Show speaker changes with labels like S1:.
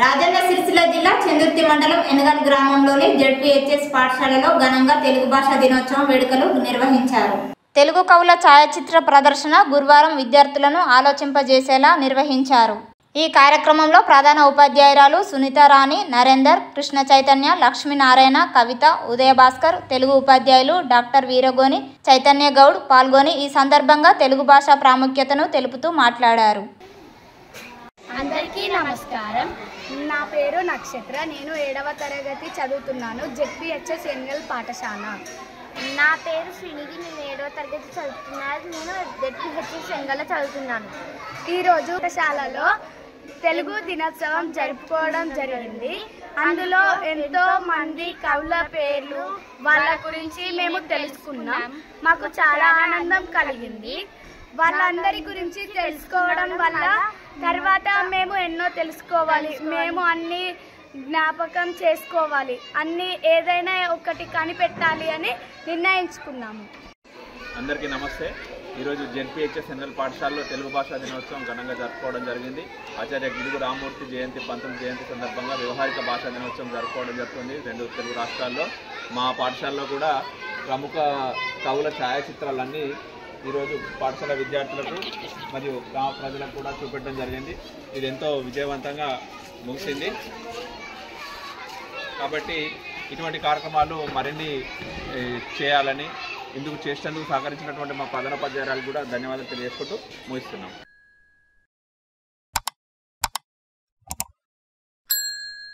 S1: రాజన్న సిరిసిల్ల జిల్లా చందుర్తి మండలం ఎనగల్ గ్రామంలోని జడ్పీహెచ్ఎస్ పాఠశాలలో ఘనంగా తెలుగు భాషా దినోత్సవం వేడుకలు నిర్వహించారు తెలుగు కవుల ఛాయాచిత్ర ప్రదర్శన గురువారం విద్యార్థులను ఆలోచింపజేసేలా నిర్వహించారు ఈ కార్యక్రమంలో ప్రధాన ఉపాధ్యాయురాలు సునీతారాణి నరేందర్ కృష్ణ చైతన్య లక్ష్మీనారాయణ కవిత ఉదయభాస్కర్ తెలుగు ఉపాధ్యాయులు డాక్టర్ వీరగోని చైతన్య గౌడ్ పాల్గొని ఈ సందర్భంగా తెలుగు భాష ప్రాముఖ్యతను తెలుపుతూ మాట్లాడారు
S2: అందరికీ నమస్కారం నా పేరు నక్షత్ర నేను ఏడవ తరగతి చదువుతున్నాను జెడ్పిహెచ్ఎస్ ఎన్ఎల్ పాఠశాల
S3: నా పేరు శ్రీనిధి నేను ఏడవ తరగతి చదువుతున్నాను నేను జెడ్పీహెచ్ఎస్ సెంగల చదువుతున్నాను
S2: ఈరోజు పాఠశాలలో తెలుగు దినోత్సవం జరుపుకోవడం జరిగింది అందులో ఎంతో మంది కవుల పేర్లు వాళ్ళ గురించి మేము తెలుసుకున్నాం మాకు చాలా ఆనందం కలిగింది వాళ్ళందరి గురించి తెలుసుకోవడం వల్ల తర్వాత మేము ఎన్నో తెలుసుకోవాలి మేము అన్ని జ్ఞాపకం చేసుకోవాలి అన్ని ఏదైనా ఒకటి కనిపెట్టాలి అని నిర్ణయించుకున్నాము
S4: అందరికీ నమస్తే ఈరోజు జెడ్పీహెచ్ఎస్ సెంట్రల్ పాఠశాలలో తెలుగు భాషా దినోత్సవం ఘనంగా జరుపుకోవడం జరిగింది ఆచార్య గిడుగు రామూర్తి జయంతి పంతొమ్మిది జయంతి సందర్భంగా వ్యవహారిక భాషా దినోత్సవం జరుపుకోవడం జరుగుతుంది రెండు తెలుగు రాష్ట్రాల్లో మా పాఠశాలలో కూడా ప్రముఖ కవుల ఛాయాచిత్రాలన్నీ ఈరోజు పాఠశాల విద్యార్థులకు మరియు గ్రామ ప్రజలకు కూడా చూపెట్టడం జరిగింది ఇది ఎంతో విజయవంతంగా ముగిసింది కాబట్టి ఇటువంటి కార్యక్రమాలు మరిన్ని ఏ, చేయాలని ఇందుకు చేసేందుకు సహకరించినటువంటి మా ప్రధానోపాధ్యాయురాలు కూడా ధన్యవాదాలు తెలియజేసుకుంటూ ముగిస్తున్నాం